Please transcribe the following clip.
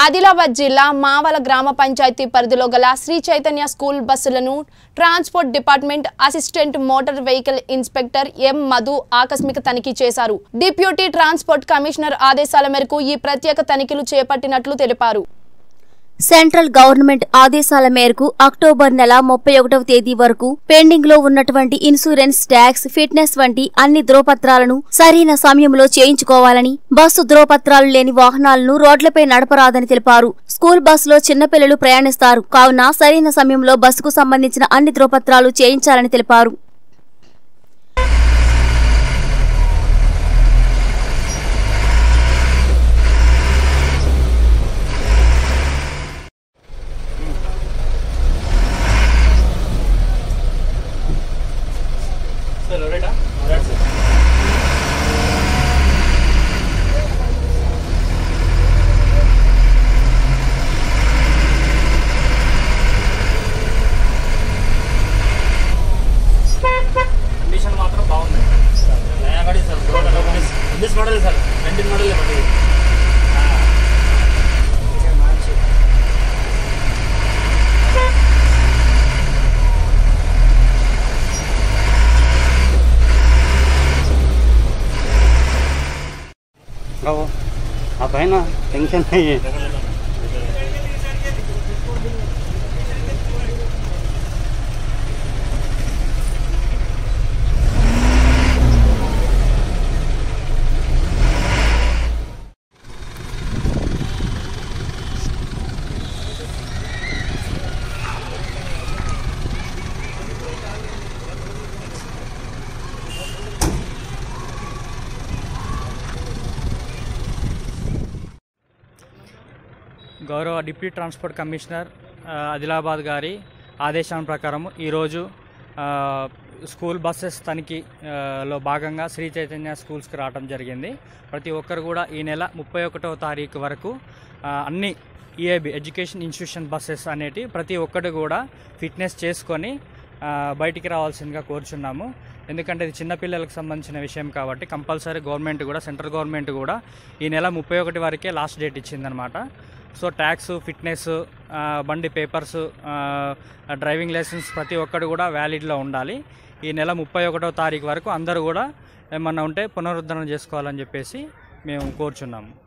ఆదిలాబాద్ జిల్లా మావల గ్రామ పంచాయతీ పరిధిలో గల శ్రీ చైతన్య స్కూల్ బస్సులను transport department assistant motor vehicle inspector M Madhu ఆకస్మిక తనిఖీ చేశారు డిప్యూటీ ట్రాన్స్పోర్ట్ కమిషనర్ ఆదేశాల మేరకు ఈ ప్రత్యేక తనిఖీలు చేపట్టినట్లు తెలిపారు సెంట్రల్ గవర్నమెంట్ ఆదేశాల మేరకు అక్టోబర్ నెల ముప్పై ఒకటవ తేదీ వరకు పెండింగ్ లో ఉన్నటువంటి ఇన్సూరెన్స్ ట్యాక్స్ ఫిట్నెస్ వంటి అన్ని ధ్రువపత్రాలను సరైన సమయంలో చేయించుకోవాలని బస్సు ధ్రువపత్రాలు లేని వాహనాలను రోడ్లపై నడపరాదని తెలిపారు స్కూల్ బస్సులో చిన్నపిల్లలు ప్రయాణిస్తారు కావున సరైన సమయంలో బస్సుకు సంబంధించిన అన్ని ధ్రువపత్రాలు చేయించాలని తెలిపారు సార్ రైటా కండిషన్ మాత్రం బాగుంది నయా గాడి సార్ ఉన్నిస్ మోడల్ సార్ నైన్టీన్ మోడల్ బండి బాబు ఆ పైన టెన్షన్ అయ్యి గౌరవ డిప్యూటీ ట్రాన్స్పోర్ట్ కమిషనర్ ఆ, ఆదిలాబాద్ గారి ఆదేశాల ప్రకారం ఈరోజు ఆ, స్కూల్ బస్సెస్ తనిఖీ ఆ, లో భాగంగా శ్రీ చైతన్య స్కూల్స్కి రావడం జరిగింది ప్రతి ఒక్కరు కూడా ఈ నెల ముప్పై ఒకటవ తారీఖు వరకు ఆ, అన్ని ఈఏబి ఎడ్యుకేషన్ ఇన్స్టిట్యూషన్ బస్సెస్ అనేటి ప్రతి ఒక్కటి కూడా ఫిట్నెస్ చేసుకొని ఆ, బయటికి రావాల్సిందిగా కోరుచున్నాము ఎందుకంటే ఇది చిన్నపిల్లలకు సంబంధించిన విషయం కాబట్టి కంపల్సరీ గవర్నమెంట్ కూడా సెంట్రల్ గవర్నమెంట్ కూడా ఈ నెల ముప్పై ఒకటి వరకే లాస్ట్ డేట్ ఇచ్చిందనమాట సో ట్యాక్స్ ఫిట్నెస్ ఆ, బండి పేపర్స్ డ్రైవింగ్ లైసెన్స్ ప్రతి ఒక్కటి కూడా వ్యాలిడ్లో ఉండాలి ఈ నెల ముప్పై ఒకటో తారీఖు వరకు అందరూ కూడా ఏమన్నా ఉంటే పునరుద్ధరణ చేసుకోవాలని చెప్పేసి మేము కోరుచున్నాము